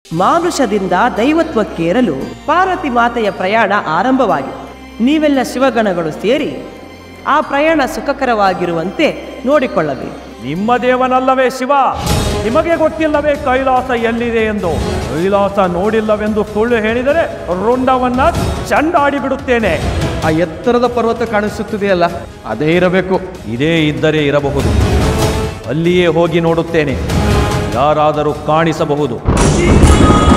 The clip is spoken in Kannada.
ಮಾನುಷದಿಂದ ದೈವತ್ವಕ್ಕೇರಲು ಪಾರ್ವತಿ ಮಾತೆಯ ಪ್ರಯಾಣ ಆರಂಭವಾಗಿದೆ ನೀವೆಲ್ಲ ಶಿವಗಣಗಳು ಸೇರಿ ಆ ಪ್ರಯಾಣ ಸುಖಕರವಾಗಿರುವಂತೆ ನೋಡಿಕೊಳ್ಳಬೇಕು ನಿಮ್ಮ ದೇವನಲ್ಲವೇ ಶಿವ ನಿಮಗೆ ಗೊತ್ತಿಲ್ಲವೇ ಕೈಲಾಸ ಎಲ್ಲಿದೆ ಎಂದು ಕೈಲಾಸ ನೋಡಿಲ್ಲವೆಂದು ಸುಳ್ಳು ಹೇಳಿದರೆ ರುಂಡವನ್ನ ಚಂಡಾಡಿ ಬಿಡುತ್ತೇನೆ ಆ ಎತ್ತರದ ಪರ್ವತ ಕಾಣಿಸುತ್ತಿದೆಯಲ್ಲ ಅದೇ ಇರಬೇಕು ಇದೇ ಇದ್ದರೆ ಇರಬಹುದು ಅಲ್ಲಿಯೇ ಹೋಗಿ ನೋಡುತ್ತೇನೆ ಯಾರಾದರೂ ಕಾಣಿಸಬಹುದು